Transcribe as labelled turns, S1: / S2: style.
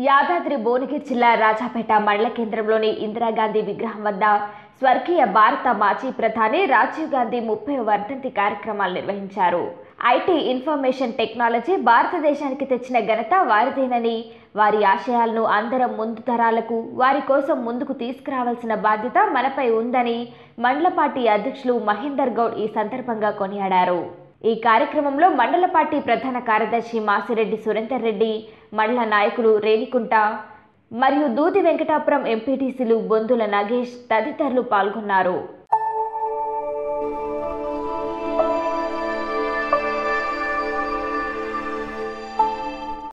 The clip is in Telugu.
S1: యాదాద్రి భువనగిరి జిల్లా రాజాపేట మండల కేంద్రంలోని ఇందిరాగాంధీ విగ్రహం వద్ద స్వర్గీయ భారత మాజీ ప్రధాని రాజీవ్ గాంధీ ముప్పై వర్ధంతి కార్యక్రమాలు నిర్వహించారు ఐటీ ఇన్ఫర్మేషన్ టెక్నాలజీ భారతదేశానికి తెచ్చిన ఘనత వారిదేనని వారి ఆశయాలను అందరం ముందు తరాలకు వారి కోసం ముందుకు తీసుకురావాల్సిన బాధ్యత మనపై ఉందని మండల పార్టీ అధ్యక్షులు మహేందర్ గౌడ్ ఈ సందర్భంగా కొనియాడారు ఈ కార్యక్రమంలో మండల పార్టీ ప్రధాన కార్యదర్శి మాసిరెడ్డి సురేందర్ రెడ్డి మండల నాయకులు రేణికుంట మరియు దూది వెంకటాపురం ఎంపీటీసీలు బొందుల నగేష్ తదితరులు పాల్గొన్నారు